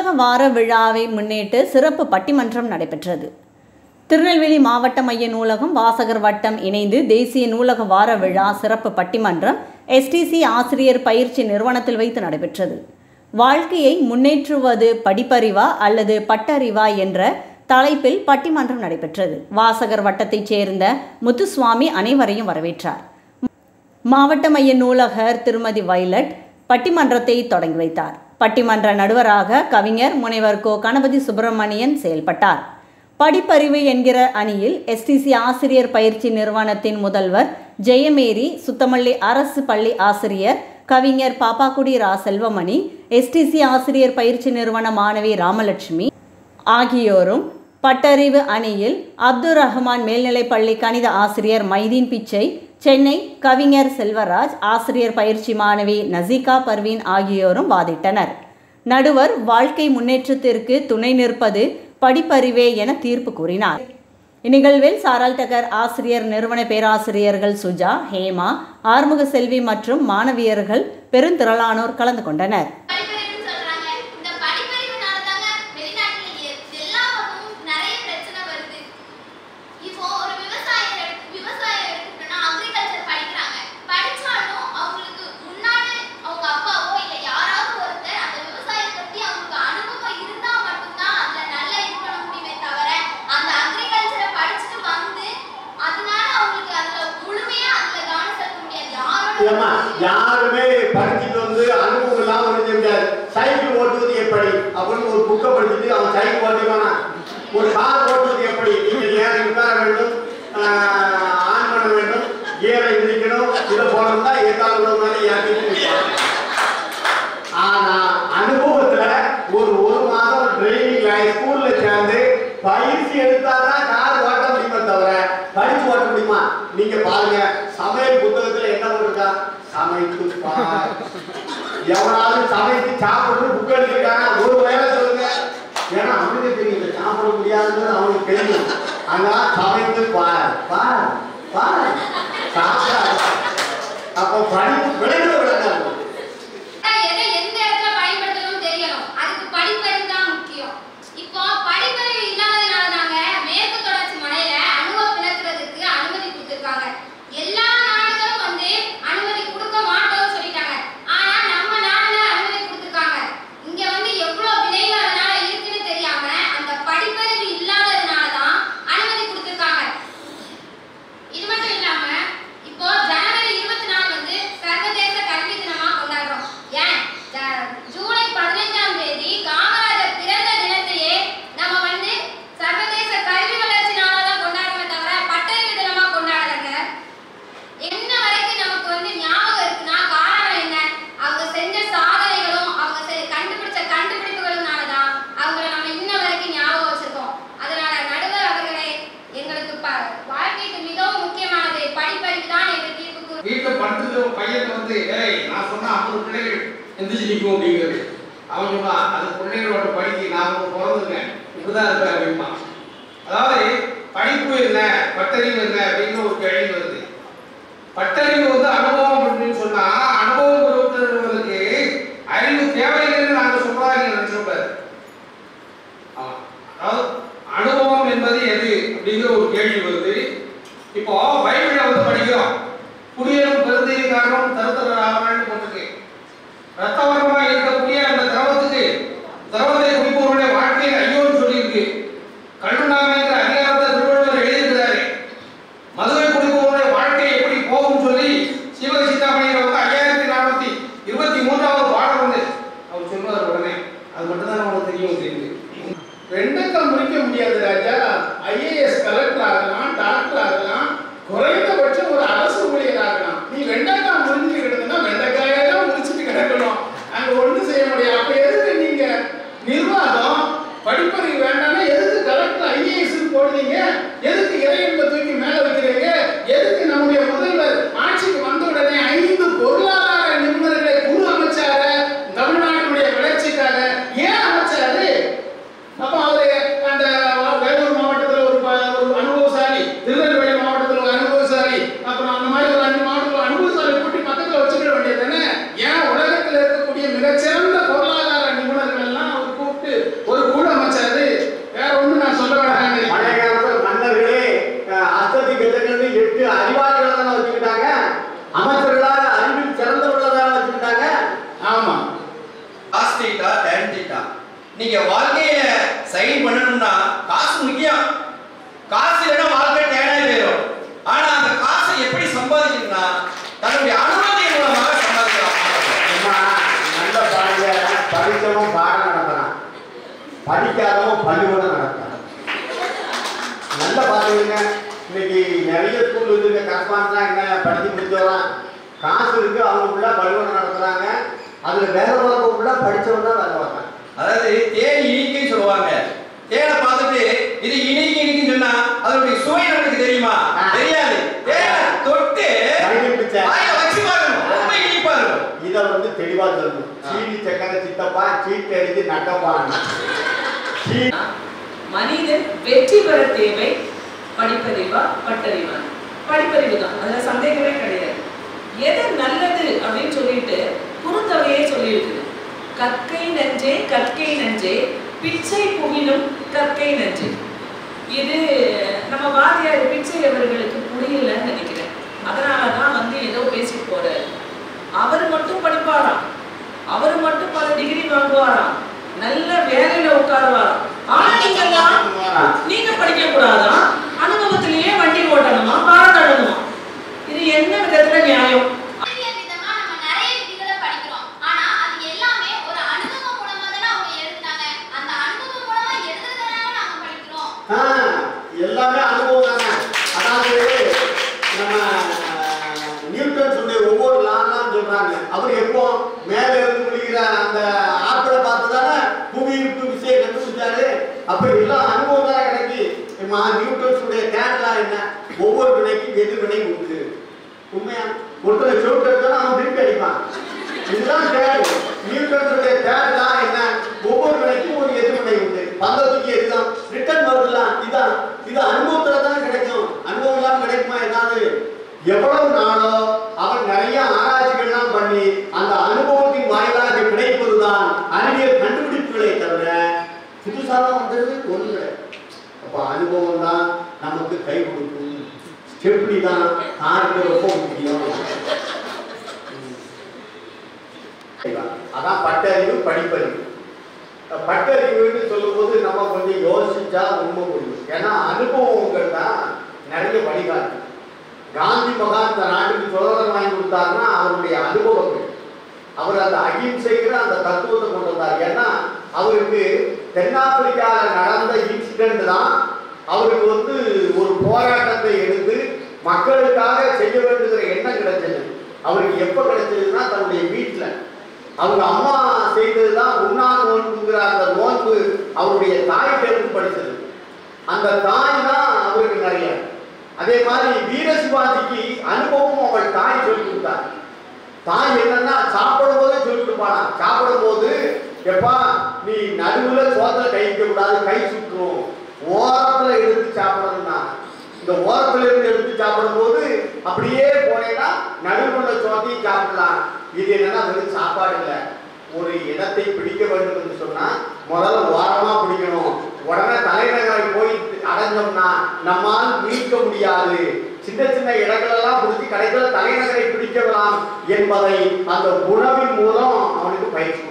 நூலக வார விழாவை முன்னிட்டு சிறப்பு பட்டிமன்றம் நடைபெற்றது திருநெல்வேலி மாவட்ட மைய நூலகம் வாசகர் வட்டம் இணைந்து தேசிய நூலக வார விழா சிறப்பு பட்டிமன்றம் எஸ்டிசி ஆசிரியர் பயிற்சி நிறுவனத்தில் வைத்து நடைபெற்றது வாழ்க்கையை முன்னேற்றுவது படிப்பறிவா அல்லது பட்டறிவா என்ற தலைப்பில் பட்டிமன்றம் நடைபெற்றது வாசகர் வட்டத்தைச் சேர்ந்த முத்துசுவாமி அனைவரையும் வரவேற்றார் மாவட்ட மைய நூலகர் திருமதி வைலட் பட்டிமன்றத்தை தொடங்கி வைத்தார் பட்டிமன்ற நடுவராக கவிஞர் முனைவர் கோ கணபதி சுப்பிரமணியன் செயல்பட்டார் படிப்பறிவு என்கிற அணியில் எஸ்டிசி ஆசிரியர் பயிற்சி நிறுவனத்தின் முதல்வர் ஜெயமேரி சுத்தமல்லி அரசு பள்ளி ஆசிரியர் கவிஞர் பாப்பாக்குடி ரா செல்வமணி எஸ்டிசி ஆசிரியர் பயிற்சி நிறுவன மாணவி ராமலட்சுமி ஆகியோரும் பட்டறிவு அணியில் அப்துல் ரஹ்மான் மேல்நிலைப்பள்ளி கணித ஆசிரியர் மைதீன் பிச்சை சென்னை கவிஞர் செல்வராஜ் ஆசிரியர் பயிற்சி மாணவி நசிகா பர்வீன் ஆகியோரும் வாதிட்டனர் நடுவர் வாழ்க்கை முன்னேற்றத்திற்கு துணை நிற்பது படிப்பறிவே என தீர்ப்பு கூறினார் இந்நிகழ்வில் சாரல்டகர் ஆசிரியர் நிறுவன பேராசிரியர்கள் சுஜா ஹேமா ஆறுமுக செல்வி மற்றும் மாணவியர்கள் பெருந்திரளானோர் கலந்து கொண்டனர் படிப்பறிவுன்னு சொல்றாங்க இந்த படிப்பறிவுனால தாங்க வெளிநாட்டுல எ- எல்லா பக்கமும் நிறைய பிரச்சனை வருது இப்போ ஒரு விவசாயர் எடுத்து- விவசாயம் எடுத்துக்கிட்டோம்னா அக்ரிகல்ச்சர் படிக்கிறாங்க படிச்சாலும் அவங்களுக்கு முன்னாடி அவங்க அப்பாவோ இல்ல யாராவது ஒருத்தர் அந்த விவசாயம் பத்தி அவங்களுக்கு அனுபவம் இருந்தா மட்டும்தான் அதுல நல்லா இது பண்ண முடியுமே தவிர அந்த அக்ரிகல்ச்சரை படிச்சுட்டு வந்து அதனால அவங்களுக்கு அதுல முழுமையா அதுல கவனம் செலுத்த முடியாது ஏம்மா யாரோட யாருமே படிச்சுட்டு வந்து அனுபவம் இல்லாம ஒண்ணு செய்ய முடியாது சைக்கிள் ஓட்டுவது எப்படி அப்படின்னு ஒரு புக்கை படிச்சுட்டு அவன் சைக்கிள் ஓட்டிவானா ஒரு கார் ஓட்டுவது எப்படி நீங்க நேரம் உட்கார வேண்டும் ஆஹ், ஆன் பண்ண வேண்டும் கியரை இடிக்கணும் இதை போனோம்னா ஏதாவது ஒரு மாதிரி ஏற்றிட்டு நிற்பான். ஆனா அனுபவத்துல ஒரு ஒரு மாதம் டிரைவிங் ஸ்கூல்ல சேர்ந்து பயிற்சி எடுத்தாதான் கார் ஓட்ட முடியுமே தவிர படிச்சு ஓட்ட முடியுமா நீங்க பாருங்க சமையல் புத்தகத்துல என்ன போட்டிருக்கா சமைத்து பார் எவனாவது சமைத்து சாப்பிட்டு புக் எடுத்துருக்காங்க ஒரு வேலை சொல்லுங்க ஏன்னா அவனுக்கு தெரியும் இதை சாப்பிட முடியாதுன்னு அவனுக்கு தெரியும் ஆனா சமைத்து பார் பார் பார் சாப்பிடாத அப்போ படிப்பு விளைவு விளையாடும் எதை எந்த இடத்துல பயன்படுத்தணும்னு தெரியணும் அதுக்கு படிப்பறிவு தான் முக்கியம் இப்போ படிப்பறிவு இல்லாதனால நாங்க மேற்கு தொடர்ச்சி மலையில அணுவை பிளக்குறதுக்கு அனுமதி கொடுத்திருக்காங்க எல்லா நாடுகளும் வந்து அனுமதி கொடுக்க மாட்டோம்னு சொல்லிட்டாங்க ஆனா நம்ம நாடுல அனுமதி கொடுத்திருக்காங்க இங்க வந்து எவ்வளவு விளைவு அதனால இருக்குன்னு தெரியாம அந்த படிப்பறிவு இல்லாததுனால தான் அனுமதி கொடுத்திருக்காங்க இது மட்டும் இல்லாம இப்போ ஜனவரி இருபத்தி நாலு வந்து சர்வதேச கல்வி தினமா கொண்டாடுறோம் ஏன் ஜ- ஜூலை பதினைஞ்சாம் தேதி காமராஜர் பிறந்த தினத்தையே நம்ம வந்து சர்வதேச கல்வி வளர்ச்சி நாளா தான் கொண்டாடுறோமே தவிர பட்டறிவு தினமா கொண்டாடலைங்க என்ன வரைக்கும் நமக்கு வந்து ஞாபகம் இருக்குன்னா காரணம் என்ன அவங்க செஞ்ச சாதனைகளும் அவங்க செ- கண்டுபிடிச்ச கண்டுபிடிப்புகளும்னால தான் அவங்கள நம்ம இன்ன வரைக்கும் ஞாபகம் வச்சிருக்கோம் அதனால நடுவர் அவர்களே எங்களுக்கு ப- வாழ்க்கைக்கு மிகவும் முக்கியமானது படிப்பறிவு தான் எங்க தீர்ப்பு கூறு வீட்டுல படுத்துட்டு ஒரு பையன் வந்து ஏய் நான் சொன்னா ஐம்பது பிள்ளைகள் எந்திரிச்சு நிற்கும் அப்படிங்கிறது அவன் சொன்னான் அந்த பிள்ளைகளோட படிக்க நான் ஒன்று பிறந்திருக்கேன் இப்படிதான் இருப்பேன் அப்படிமா அதாவது படிப்பு என்ன பட்டறிவு என்ன அப்படின்னு ஒரு கேள்வி வருது பட்டறிவு வந்து அனுபவம் அப்படின்னு சொன்னா அனுபவம் பெறுவதற்கு அறிவு தேவையில்லைன்னு நாங்க சொல்றதா நீங்க நினைச்சக்கூடாது ஆமா. அதாவது அனுபவம் என்பது எது அப்படிங்கிற ஒரு கேள்வி வருது இப்போ பைபிள வந்து படிக்கிறோம் குடியரும் பெருந்தீரி காரணம் தருத்தராகணும் போட்டிருக்கு ரத்தவரமா இருக்கக்கூடிய அந்த திரவத்துக்கு திரவத்தை குடிப்பவருடைய வாழ்க்கையில் ஐயோன்னு சொல்லியிருக்கு கல்லுண்ணாமைங்கிற அதிகாரத்தை திருவள்ளுவர் எழுதியிருக்கிறாரு மதுரை குடிப்பவருடைய வாழ்க்கை எப்படி போகும் சொல்லி சிவக சித்தாமணியில வந்து ஐயாயிரத்தி நானூத்தி இருபத்தி மூன்றாவது பாடம் வந்து அவர் சொல்லுவார் உடனே அது மட்டும் தான் நமக்கு தெரியும் தெரியுது ரெண்டுக்கும் முடிக்க முடியாது ராஜா ஐஏஎஸ் கலெக்டர் ஆகலாம் டாக்டர் ஆகலாம் குறைந்த நீங்க வாழ்க்கைய சரி பண்ணணும்னா காசு முக்கியம் காசு இல்லைன்னா வாழ்க்கை டேனாக போயிடும் ஆனா அந்த காசை எப்படி சம்பாதிக்கணும்னா தன்னுடைய அனுமதியின் மூலமாக சம்பாதிக்கலாம் அம்மா, நல்ல பாருங்க படித்தவன் பாடம் நடத்துறான் படிக்காதவன் பள்ளிக்கூடம் நடத்துறான் நல்ல பாருங்க இன்னைக்கு நிறைய ஸ்கூல் இருக்குங்க கரஸ்பாண்ட் என்ன படிச்சு முடிச்சவன் காசு இருக்கு அவங்க உள்ள பள்ளிக்கூடம் நடத்துறாங்க அதுல வேலை பார்க்கவுள்ள படிச்சவன் தான் வேலை பார்க்கறான் அதாவது தேன் இனிக்குன்னு சொல்லுவாங்க தேனை பார்த்துட்டு இது இனிக்கு இனிக்குன்னு சொன்னா அதனுடைய சுவை நமக்கு தெரியுமா ஆ. தெரியாது தேனை தொட்டு கையில் பிச்சை. வாயில வச்சு பார்க்கணும் ரொம்ப இனிப்பா இருக்கும் இதை வந்து தெளிவா சொல்லணும் சீனி சக்கரை சித்தப்பா சீட்டு அடித்து நட்டப்பான் சீ மனிதன் வெற்றி பெற தேவை படிப்பறிவா பட்டறிவா படிப்பறிவு தான் அதுல சந்தேகமே கிடையாது எது நல்லது அப்படின்னு சொல்லிட்டு குறுந்தொகையே சொல்லியிருக்குது கற்கை நஞ்சே கற்கை நஞ்சே பிச்சை புகினும் கற்கை நஞ்சே இது நம்ம வாதியார் பிச்சை அவர்களுக்கு புரியலன்னு நினைக்கிறேன் அதனால தான் வந்து ஏதோ பேசிட்டு போறாரு அவர் மட்டும் படிப்பாராம் அவர் மட்டும் பல டிகிரி வாங்குவாராம் நல்ல வேலையில உட்காருவாராம் ஆனா நீங்கெல்லாம் நீங்க படிக்க கூடாதான் அனுபவத்திலேயே வண்டி ஓட்டணுமா பாடம் தள்ளணுமா இது என்ன விதத்துல நியாயம் ஆசிரியர் விதமா நம்ம நிறைய விதிகளை படிக்கிறோம் ஆனா அது எல்லாமே ஒரு அனுபவம் மூலமா தானே அவங்க எழுதுனாங்க அந்த அனுபவம் மூலமா எழுதுறதுனால நாம படிக்கிறோம் ஆ, எல்லாமே அனுபவம் தானே அதாவது நம்ம நியூட்டன் சொன்ன ஒவ்வொரு லாலாம் சொல்றாங்க அவர் எப்போ மேல இருந்து முடிக்கிற அந்த ஆப்பிளை பார்த்து தானே புவி ஈர்ப்பு விசையை கண்டுபிடிச்சாரு அப்ப எல்லாம் அனுபவம் தானே கிடைக்கு மா நியூட்டன்ஸ் உடைய தேடலா என்ன ஒவ்வொரு வினைக்கும் எதிர்வினை உண்டு உண்மையா ஒருத்தரை சோட்டு எடுத்தா அவன் திருப்பி அடிப்பான் இதுதான் தேடு நியூட்டனுடைய தேடலா என்ன ஒவ்வொரு வினைக்கும் ஒரு எதிர்வினை உண்டு பந்தத்துக்கு எதுதான் ரிட்டர்ன் வருதுலாம் இதான் இது அனுபவத்துல தான் கிடைக்கும் அனுபவம் இல்லாம கிடைக்குமா என்னது எவ்வளவு நாளோ அவன் நிறைய ஆராய்ச்சிகள்லாம் பண்ணி அந்த அனுபவத்தின் வாயிலாக கிடைப்பதுதான் அறிவியல் கண்டுபிடிப்புகளை தவிர புதுசாலாம் வந்தது ஒண்ணு கிடையாது அப்ப அனுபவம் தான் நமக்கு கை கொடுக்கும் ஸ்டெப்னி தான் காருக்கு ரொம்ப முக்கியம் அதான் பட்டறிவு படிப்பறிவு பட்டறிவுன்னு சொல்லும்போது நம்ம கொஞ்சம் யோசிச்சா உண்மை புரியும் ஏன்னா அனுபவங்கள் தான் நிறைய வழிகாட்டு காந்தி மகான் இந்த நாட்டுக்கு சுதந்திரம் வாங்கி கொடுத்தாருன்னா அவருடைய அனுபவங்கள் அவர் அந்த அகிம்சைங்கிற அந்த தத்துவத்தை கொண்டு வந்தார் ஏன்னா அவருக்கு தென்னாப்பிரிக்காவில் நடந்த இன்சிடென்ட் தான் அவருக்கு வந்து ஒரு போராட்டத்தை எடுத்து மக்களுக்காக செய்ய வேண்டுகிற எண்ணம் கிடைச்சது அவருக்கு எப்ப கிடைச்சதுன்னா தன்னுடைய வீட்டில் அவங்க அம்மா செய்ததுதான் உண்ணா நோன்புங்கிற அந்த நோன்பு அவருடைய தாய்கிட்ட இருந்து படிச்சது அந்த தாய் தான் அவருக்கு நிறைய அதே மாதிரி வீர சிவாஜிக்கு அனுபவம் அவள் தாய் சொல்லி கொடுத்தார் தாய் என்னன்னா சாப்பிடும் போதே சொல்லி கொடுப்பானா சாப்பிடும் போது எப்பா நீ நடுவுல சோத்துல கை வைக்க கூடாது கை சுற்றும் ஓரத்துல எடுத்து சாப்பிடணும்னா இந்த ஓரத்துல இருந்து எடுத்து சாப்பிடும் போது அப்படியே போனேன்னா நடுவில் உள்ள சோத்தையும் சாப்பிடலாம் இது என்னன்னா வெறும் சாப்பாடு இல்லை ஒரு இடத்தை பிடிக்க வேண்டும் என்று சொன்னா முதல்ல ஓரமா பிடிக்கணும் உடனே தலைநகரை போய் அடைஞ்சோம்னா நம்மால் மீட்க முடியாது சின்ன சின்ன இடங்களெல்லாம் பிடிச்சி கடைசியில் தலைநகரை பிடிக்கலாம் என்பதை அந்த உணவின் மூலம் அவனுக்கு பயிற்சி